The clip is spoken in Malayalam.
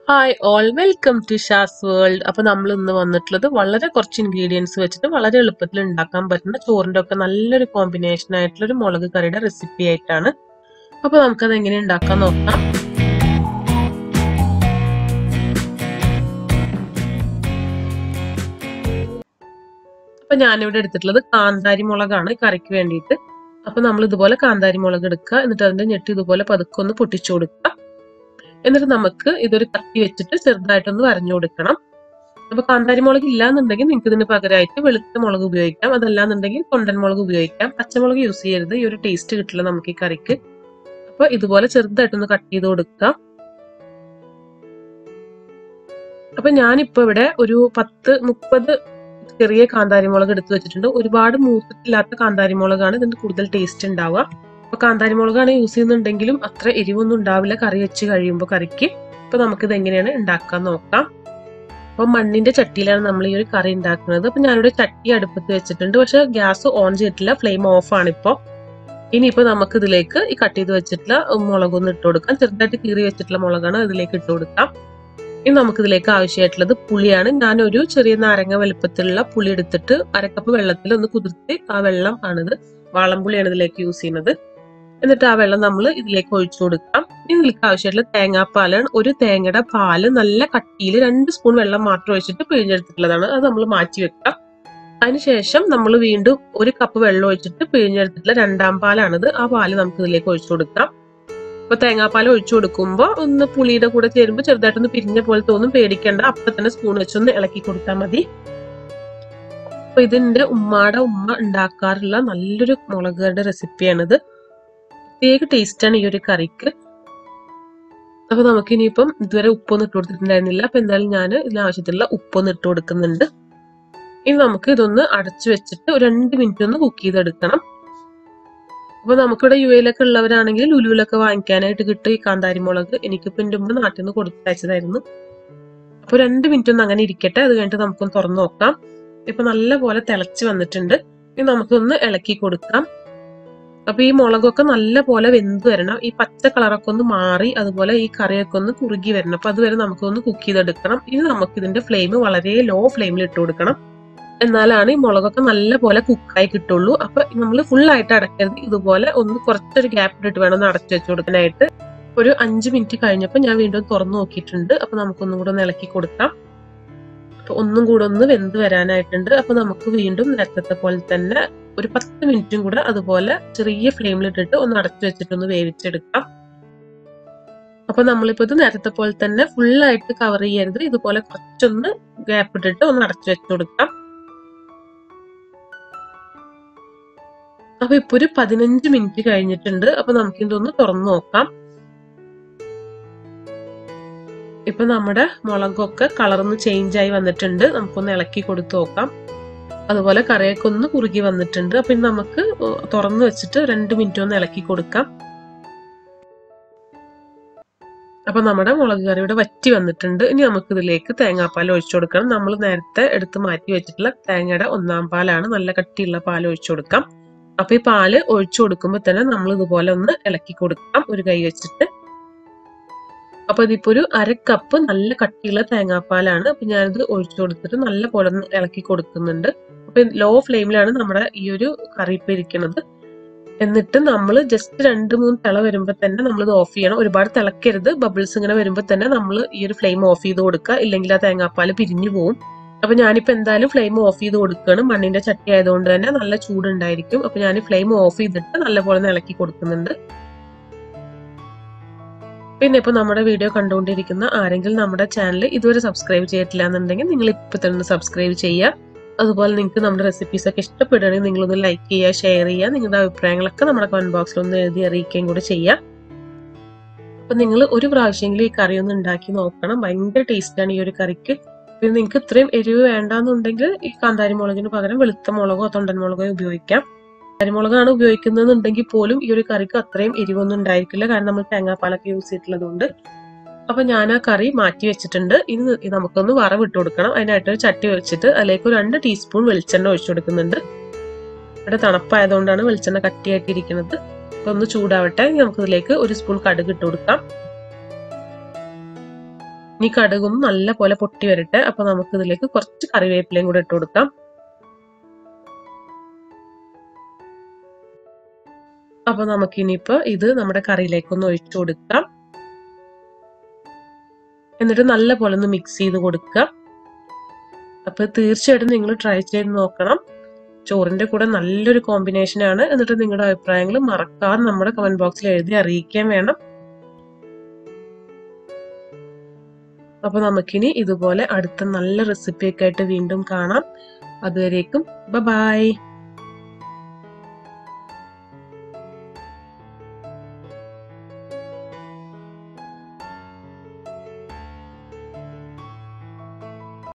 hi all welcome to Shaz world അപ്പൊ നമ്മൾ ഇന്ന് വന്നിട്ടുള്ളത് വളരെ കുറച്ച് ഇൻഗ്രീഡിയൻസ് വെച്ചിട്ട് വളരെ എളുപ്പത്തിൽ ഉണ്ടാക്കാൻ പറ്റുന്ന ചോറിന്റെ ഒക്കെ നല്ലൊരു കോമ്പിനേഷൻ ആയിട്ടുള്ള ഒരു മുളക് കറിയുടെ റെസിപ്പി ആയിട്ടാണ് അപ്പൊ നമുക്കത് എങ്ങനെ ഉണ്ടാക്കാൻ നോക്കാം അപ്പൊ ഞാനിവിടെ എടുത്തിട്ടുള്ളത് കാന്താരി മുളകാണ് കറിക്ക് വേണ്ടിയിട്ട് അപ്പൊ നമ്മൾ ഇതുപോലെ കാന്താരി മുളക് എടുക്കുക എന്നിട്ട് അതിന്റെ ഞെട്ടി ഇതുപോലെ പതുക്കെ ഒന്ന് പൊട്ടിച്ചു കൊടുക്കുക എന്നിട്ട് നമുക്ക് ഇതൊരു കത്തി വെച്ചിട്ട് ചെറുതായിട്ടൊന്ന് വരഞ്ഞു കൊടുക്കണം അപ്പൊ കാന്താരി മുളക് ഇല്ലാന്നുണ്ടെങ്കിൽ നിങ്ങൾക്ക് ഇതിന് പകരമായിട്ട് വെളുത്ത മുളക് ഉപയോഗിക്കാം അതല്ലാന്നുണ്ടെങ്കിൽ കൊണ്ടൻ മുളക് ഉപയോഗിക്കാം പച്ചമുളക് യൂസ് ചെയ്യരുത് ഈ ഒരു ടേസ്റ്റ് കിട്ടില്ല നമുക്ക് ഈ കറിക്ക് അപ്പൊ ഇതുപോലെ ചെറുതായിട്ടൊന്ന് കട്ട് ചെയ്ത് കൊടുക്കാം അപ്പൊ ഞാനിപ്പോ ഇവിടെ ഒരു പത്ത് മുപ്പത് ചെറിയ കാന്താരി മുളക് എടുത്തു വെച്ചിട്ടുണ്ട് ഒരുപാട് മൂത്തിട്ടില്ലാത്ത കാന്താരി മുളകാണ് ഇതിന്റെ കൂടുതൽ ടേസ്റ്റ് ഉണ്ടാവുക അപ്പൊ കാന്താരി മുളകാണ് യൂസ് ചെയ്യുന്നുണ്ടെങ്കിലും അത്ര എരിവൊന്നും ഉണ്ടാവില്ല കറി വെച്ച് കഴിയുമ്പോൾ കറിക്ക് അപ്പൊ നമുക്കിത് എങ്ങനെയാണ് ഉണ്ടാക്കാൻ നോക്കാം അപ്പൊ മണ്ണിന്റെ ചട്ടിയിലാണ് നമ്മൾ ഈ ഒരു കറി ഉണ്ടാക്കുന്നത് അപ്പൊ ഞാനിവിടെ ചട്ടി അടുപ്പത്ത് വെച്ചിട്ടുണ്ട് പക്ഷെ ഗ്യാസ് ഓൺ ചെയ്തിട്ടില്ല ഫ്ലെയിം ഓഫ് ആണ് ഇപ്പോ ഇനിയിപ്പോ നമുക്ക് ഇതിലേക്ക് ഈ കട്ട് ചെയ്ത് വെച്ചിട്ടുള്ള മുളകൊന്ന് ഇട്ട് കൊടുക്കാം ചെറുതായിട്ട് കീറി വെച്ചിട്ടുള്ള മുളകാണ് ഇതിലേക്ക് ഇട്ട് കൊടുക്കാം ഇനി നമുക്ക് ഇതിലേക്ക് ആവശ്യമായിട്ടുള്ളത് പുളിയാണ് ഞാനൊരു ചെറിയ നാരങ്ങ വലുപ്പത്തിലുള്ള പുളി എടുത്തിട്ട് അരക്കപ്പ് വെള്ളത്തിൽ ഒന്ന് കുതിർത്തി ആ വെള്ളം ആണിത് വാളംപുളിയാണ് ഇതിലേക്ക് യൂസ് ചെയ്യുന്നത് എന്നിട്ട് ആ വെള്ളം നമ്മൾ ഇതിലേക്ക് ഒഴിച്ചു കൊടുക്കാം ഇനി ഇതിലേക്ക് ആവശ്യമായിട്ടുള്ള തേങ്ങാപ്പാലാണ് ഒരു തേങ്ങയുടെ പാല് നല്ല കട്ടിയിൽ രണ്ട് സ്പൂൺ വെള്ളം മാത്രം ഒഴിച്ചിട്ട് പിഴിഞ്ഞെടുത്തിട്ടുള്ളതാണ് അത് നമ്മൾ മാറ്റി വെക്കാം അതിനുശേഷം നമ്മൾ വീണ്ടും ഒരു കപ്പ് വെള്ളം ഒഴിച്ചിട്ട് പിഴിഞ്ഞെടുത്തിട്ടുള്ള രണ്ടാം പാലാണിത് ആ പാല് നമുക്ക് ഇതിലേക്ക് ഒഴിച്ചു കൊടുക്കാം അപ്പൊ തേങ്ങാപ്പാൽ ഒഴിച്ചു കൊടുക്കുമ്പോൾ ഒന്ന് പുളിയുടെ കൂടെ ചേരുമ്പോൾ ചെറുതായിട്ടൊന്ന് പിരിഞ്ഞ പോലെ തോന്നും പേടിക്കേണ്ട അപ്പൊ തന്നെ സ്പൂൺ വെച്ചൊന്ന് ഇളക്കി കൊടുത്താൽ മതി അപ്പൊ ഇതിന്റെ ഉമ്മാടെ ഉമ്മ ഉണ്ടാക്കാറുള്ള നല്ലൊരു മുളകുകളുടെ റെസിപ്പിയാണിത് പ്രത്യേക ടേസ്റ്റാണ് ഈ ഒരു കറിക്ക് അപ്പൊ നമുക്ക് ഇനിയിപ്പം ഇതുവരെ ഉപ്പൊന്നും ഇട്ട് കൊടുത്തിട്ടുണ്ടായിരുന്നില്ല അപ്പൊ എന്തായാലും ഞാൻ ഇതിന് ആവശ്യത്തിലുള്ള ഉപ്പൊന്ന് ഇട്ട് കൊടുക്കുന്നുണ്ട് ഇനി നമുക്ക് ഇതൊന്ന് അടച്ചു വെച്ചിട്ട് ഒരു രണ്ട് മിനിറ്റ് ഒന്ന് കുക്ക് ചെയ്തെടുക്കണം അപ്പൊ നമുക്കിവിടെ യു എയിലൊക്കെ ഉള്ളവരാണെങ്കിൽ ലുലുവിലൊക്കെ വാങ്ങിക്കാനായിട്ട് കിട്ടും ഈ കാന്താരി മുളക് എനിക്കിപ്പോ എന്റെ ഉമ്മ നാട്ടിൽ നിന്ന് കൊടുത്തയച്ചതായിരുന്നു അപ്പൊ രണ്ട് മിനിറ്റ് ഒന്ന് അങ്ങനെ ഇരിക്കട്ടെ അത് കഴിഞ്ഞിട്ട് നമുക്കൊന്ന് തുറന്നു നോക്കാം ഇപ്പൊ നല്ല പോലെ തിളച്ച് വന്നിട്ടുണ്ട് ഇനി നമുക്കൊന്ന് ഇളക്കി കൊടുക്കാം അപ്പൊ ഈ മുളകൊക്കെ നല്ല പോലെ വെന്ത് വരണം ഈ പച്ച കളറൊക്കെ ഒന്ന് മാറി അതുപോലെ ഈ കറിയൊക്കെ ഒന്ന് കുറുകി വരണം അപ്പൊ അതുവരെ നമുക്കൊന്ന് കുക്ക് ചെയ്തെടുക്കണം ഇനി നമുക്ക് ഇതിന്റെ ഫ്ലെയിം വളരെ ലോ ഫ്ലെയിമിൽ ഇട്ട് കൊടുക്കണം എന്നാലാണ് ഈ മുളകൊക്കെ നല്ല പോലെ കുക്കായി കിട്ടുള്ളൂ അപ്പൊ നമ്മൾ ഫുൾ ആയിട്ട് അടക്കരുത് ഇതുപോലെ ഒന്ന് കുറച്ചൊരു ഗ്യാപ്പ് ഇട്ടിട്ട് വേണം ഒന്ന് അടച്ചു വെച്ച് കൊടുക്കാനായിട്ട് ഒരു അഞ്ച് മിനിറ്റ് കഴിഞ്ഞപ്പോൾ ഞാൻ വീണ്ടും തുറന്നു നോക്കിയിട്ടുണ്ട് അപ്പൊ നമുക്കൊന്നും കൂടെ ഒന്ന് ഇളക്കി കൊടുക്കാം അപ്പൊ ഒന്നും കൂടെ ഒന്ന് വെന്ത് വരാനായിട്ടുണ്ട് അപ്പൊ നമുക്ക് വീണ്ടും നേരത്തെ പോലെ തന്നെ ഒരു പത്ത് മിനിറ്റും കൂടെ അതുപോലെ ചെറിയ ഫ്ലെയിമിൽ ഇട്ടിട്ട് ഒന്ന് അടച്ചു വെച്ചിട്ട് ഒന്ന് വേവിച്ചെടുക്കാം അപ്പൊ നമ്മളിപ്പോ ഇത് നേരത്തെ പോലെ തന്നെ ഫുൾ ആയിട്ട് കവർ ചെയ്യരുത് ഇതുപോലെ കുറച്ചൊന്ന് ഗ്യാപ്പ് ഇട്ടിട്ട് ഒന്ന് അടച്ചു വെച്ചു കൊടുക്കാം അപ്പൊ ഇപ്പൊ ഒരു പതിനഞ്ച് മിനിറ്റ് കഴിഞ്ഞിട്ടുണ്ട് അപ്പൊ നമുക്ക് ഇതൊന്ന് തുറന്നു നോക്കാം ഇപ്പൊ നമ്മുടെ മുളകൊക്കെ കളർന്ന് ചേഞ്ച് ആയി വന്നിട്ടുണ്ട് നമുക്കൊന്ന് ഇളക്കി കൊടുത്തു നോക്കാം അതുപോലെ കറിയൊക്കെ ഒന്ന് കുറുകി വന്നിട്ടുണ്ട് അപ്പൊ ഇനി നമുക്ക് തുറന്നു വെച്ചിട്ട് രണ്ട് മിനിറ്റ് ഒന്ന് ഇളക്കി കൊടുക്കാം അപ്പൊ നമ്മുടെ മുളക് കറിയുടെ വറ്റി വന്നിട്ടുണ്ട് ഇനി നമുക്ക് ഇതിലേക്ക് തേങ്ങാപ്പാൽ ഒഴിച്ചു കൊടുക്കണം നമ്മൾ നേരത്തെ എടുത്ത് മാറ്റി വെച്ചിട്ടുള്ള തേങ്ങയുടെ ഒന്നാം പാലാണ് നല്ല കട്ടിയുള്ള പാൽ ഒഴിച്ചു കൊടുക്കാം അപ്പൊ ഈ പാല് ഒഴിച്ചു കൊടുക്കുമ്പോൾ തന്നെ നമ്മൾ ഇതുപോലെ ഒന്ന് ഇളക്കി കൊടുക്കാം ഒരു കൈ വെച്ചിട്ട് അപ്പൊ ഇതിപ്പോ ഒരു അര കപ്പ് നല്ല കട്ടിയുള്ള തേങ്ങാപ്പാലാണ് അപ്പൊ ഞാനിത് ഒഴിച്ചു കൊടുത്തിട്ട് നല്ല പോലെ ഒന്ന് ഇളക്കി കൊടുക്കുന്നുണ്ട് അപ്പൊ ലോ ഫ്ലെയിമിലാണ് നമ്മുടെ ഈ ഒരു കറി ഇപ്പൊ ഇരിക്കുന്നത് എന്നിട്ട് നമ്മൾ ജസ്റ്റ് രണ്ട് മൂന്ന് തിള വരുമ്പോൾ തന്നെ നമ്മൾ ഇത് ഓഫ് ചെയ്യണം ഒരുപാട് തിളക്കരുത് ബബിൾസ് ഇങ്ങനെ വരുമ്പോൾ തന്നെ നമ്മൾ ഈ ഒരു ഫ്ലെയിം ഓഫ് ചെയ്ത് കൊടുക്കുക ഇല്ലെങ്കിൽ ആ തേങ്ങാപ്പാൽ പിരിഞ്ഞു പോകും അപ്പൊ ഞാനിപ്പോ എന്തായാലും ഫ്ലെയിം ഓഫ് ചെയ്ത് കൊടുക്കുകയാണ് മണ്ണിന്റെ ചട്ടി ആയതുകൊണ്ട് തന്നെ നല്ല ചൂടുണ്ടായിരിക്കും അപ്പൊ ഞാൻ ഫ്ലെയിം ഓഫ് ചെയ്തിട്ട് നല്ലപോലെ ഇളക്കി കൊടുക്കുന്നുണ്ട് പിന്നെ ഇപ്പൊ നമ്മുടെ വീഡിയോ കണ്ടുകൊണ്ടിരിക്കുന്ന ആരെങ്കിലും നമ്മുടെ ചാനൽ ഇതുവരെ സബ്സ്ക്രൈബ് ചെയ്തിട്ടില്ല എന്നുണ്ടെങ്കിൽ നിങ്ങൾ ഇപ്പൊ തന്നെ സബ്സ്ക്രൈബ് ചെയ്യുക അതുപോലെ നിങ്ങൾക്ക് നമ്മുടെ റെസിപ്പീസ് ഒക്കെ ഇഷ്ടപ്പെടുകയാണെങ്കിൽ നിങ്ങളൊന്ന് ലൈക്ക് ചെയ്യുക ഷെയർ ചെയ്യുക നിങ്ങളുടെ അഭിപ്രായങ്ങളൊക്കെ നമ്മുടെ കമന്റ് ബോക്സിൽ ഒന്ന് എഴുതി അറിയിക്കുകയും കൂടെ ചെയ്യാം അപ്പൊ നിങ്ങൾ ഒരു പ്രാവശ്യമെങ്കിലും ഈ കറി ഒന്ന് ഉണ്ടാക്കി നോക്കണം ഭയങ്കര ടേസ്റ്റാണ് ഈ ഒരു കറിക്ക് പിന്നെ നിങ്ങൾക്ക് ഇത്രയും എരിവ് വേണ്ടാന്നുണ്ടെങ്കിൽ ഈ കാന്താരി മുളകിന് പകരം വെളുത്ത മുളകോ തൊണ്ടൻ മുളകോ ഉപയോഗിക്കാം കാന്താരിമുളകാണ് ഉപയോഗിക്കുന്നതെന്നുണ്ടെങ്കിൽ പോലും ഈ ഒരു കറിക്ക് അത്രയും എരിവൊന്നും ഉണ്ടായിരിക്കില്ല കാരണം നമ്മൾ തേങ്ങാപ്പാലൊക്കെ യൂസ് ചെയ്തിട്ടുള്ളതുകൊണ്ട് അപ്പൊ ഞാൻ ആ കറി മാറ്റി വെച്ചിട്ടുണ്ട് ഇനി നമുക്കൊന്ന് വറവിട്ട് കൊടുക്കണം അതിനായിട്ട് ഒരു ചട്ടി വെച്ചിട്ട് അതിലേക്ക് ഒരു രണ്ട് ടീസ്പൂൺ വെളിച്ചെണ്ണ ഒഴിച്ചു കൊടുക്കുന്നുണ്ട് ഇവിടെ തണുപ്പായതുകൊണ്ടാണ് വെളിച്ചെണ്ണ കട്ടിയായിട്ടിരിക്കുന്നത് അപ്പൊ ഒന്ന് ചൂടാവട്ടെ നമുക്ക് ഇതിലേക്ക് ഒരു സ്പൂൺ കടുക് ഇട്ട് കൊടുക്കാം ഇനി കടുകും നല്ല പോലെ പൊട്ടി വരട്ടെ അപ്പൊ നമുക്ക് ഇതിലേക്ക് കുറച്ച് കറിവേപ്പിലയും കൂടെ ഇട്ട് കൊടുക്കാം അപ്പൊ നമുക്ക് ഇനിയിപ്പോ ഇത് നമ്മുടെ കറിയിലേക്ക് ഒന്ന് ഒഴിച്ചു കൊടുക്കാം എന്നിട്ട് നല്ല പോലെ ഒന്ന് മിക്സ് ചെയ്ത് കൊടുക്കുക അപ്പൊ തീർച്ചയായിട്ടും നിങ്ങൾ ട്രൈ ചെയ്ത് നോക്കണം ചോറിന്റെ കൂടെ നല്ലൊരു കോമ്പിനേഷൻ ആണ് എന്നിട്ട് നിങ്ങളുടെ അഭിപ്രായങ്ങൾ മറക്കാതെ നമ്മുടെ കമന്റ് ബോക്സിൽ എഴുതി അറിയിക്കാൻ വേണം അപ്പൊ നമുക്കിനി ഇതുപോലെ അടുത്ത നല്ല റെസിപ്പിയൊക്കെ ആയിട്ട് വീണ്ടും കാണാം അതുവരേക്കും ബൈ